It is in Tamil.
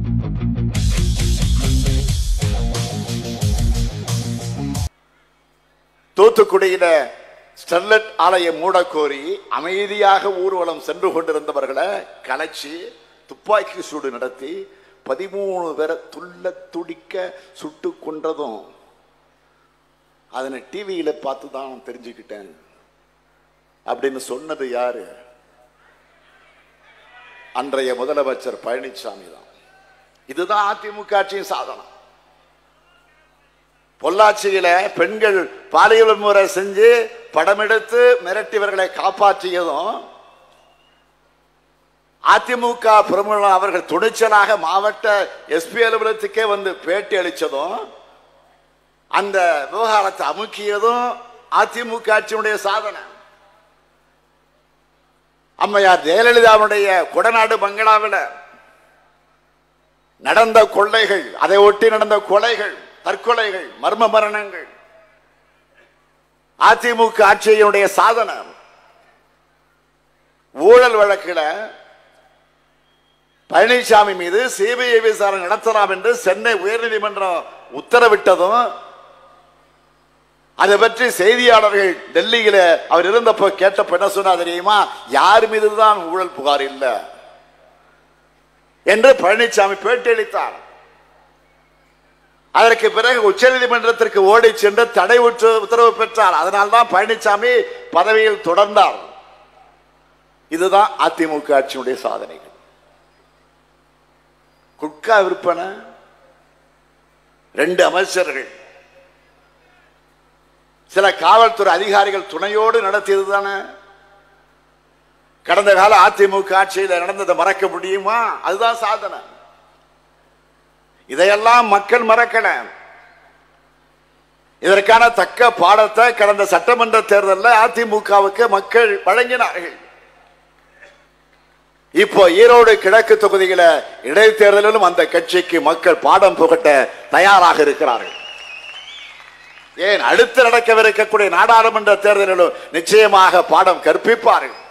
தூத்துக்குடியில ஸ்டெர்லைட் ஆலையை மூடக்கோரி அமைதியாக ஊர்வலம் சென்று கொண்டிருந்தவர்களை கலைச்சி துப்பாக்கி சூடு நடத்தி பதிமூணு பேரை துள்ள துடிக்க சுட்டு கொன்றதும் அதனை டிவியில பார்த்து தான் தெரிஞ்சுக்கிட்டேன் அப்படின்னு சொன்னது யாரு அன்றைய முதலமைச்சர் பழனிசாமி தான் இதுதான் அதிமுக ஆட்சியின் சாதனம் பொள்ளாச்சியில பெண்கள் பாலியல் முறை செஞ்சு படமெடுத்து மிரட்டியவர்களை காப்பாற்றியதும் அதிமுக பிரமுகர் அவர்கள் துணிச்சலாக மாவட்ட எஸ்பி அலுவலகத்துக்கே வந்து பேட்டி அளிச்சதும் அந்த விவகாரத்தை அமுக்கியதும் அதிமுக ஆட்சியினுடைய சாதனை அம்மையார் ஜெயலலிதாவுடைய கொடநாடு பங்களாவில் நடந்த கொள்ளைகள் அதை ஒட்டி நடந்த கொலைகள் தற்கொலைகள் மர்ம மரணங்கள் அதிமுக ஆட்சியினுடைய சாதனை ஊழல் வழக்கில் பழனிசாமி மீது சிபிஐ விசாரணை நடத்தலாம் என்று சென்னை உயர்நீதிமன்றம் உத்தரவிட்டதும் அதை பற்றி செய்தியாளர்கள் டெல்லியில அவர் இருந்தப்போ கேட்டப்ப என்ன சொன்னா தெரியுமா யார் மீதுதான் ஊழல் புகார் இல்லை என்று பழனிசாமி பேட்டியளித்தார் அதற்கு பிறகு உச்சநீதிமன்றத்திற்கு ஓடி சென்று தடை உற்று உத்தரவு பெற்றார் அதனால்தான் பழனிசாமி பதவியில் தொடர்ந்தார் இதுதான் அதிமுக ஆட்சியினுடைய சாதனைகள் குட்கா விற்பனை ரெண்டு அமைச்சர்கள் சில காவல்துறை அதிகாரிகள் துணையோடு நடத்தியது தானே கடந்த கால அதிமுக ஆட்சியில் நடந்ததை மறக்க முடியுமா அதுதான் சாதனை இதையெல்லாம் மக்கள் மறக்கல இதற்கான தக்க பாடத்தை கடந்த சட்டமன்ற தேர்தலில் அதிமுகவுக்கு மக்கள் வழங்கினார்கள் இப்போ ஈரோடு கிழக்கு தொகுதியில இடைத்தேர்தலிலும் அந்த கட்சிக்கு மக்கள் பாடம் புகட்ட தயாராக இருக்கிறார்கள் ஏன் அடுத்து நடக்கவிருக்கக்கூடிய நாடாளுமன்ற தேர்தலிலும் நிச்சயமாக பாடம் கற்பிப்பார்கள்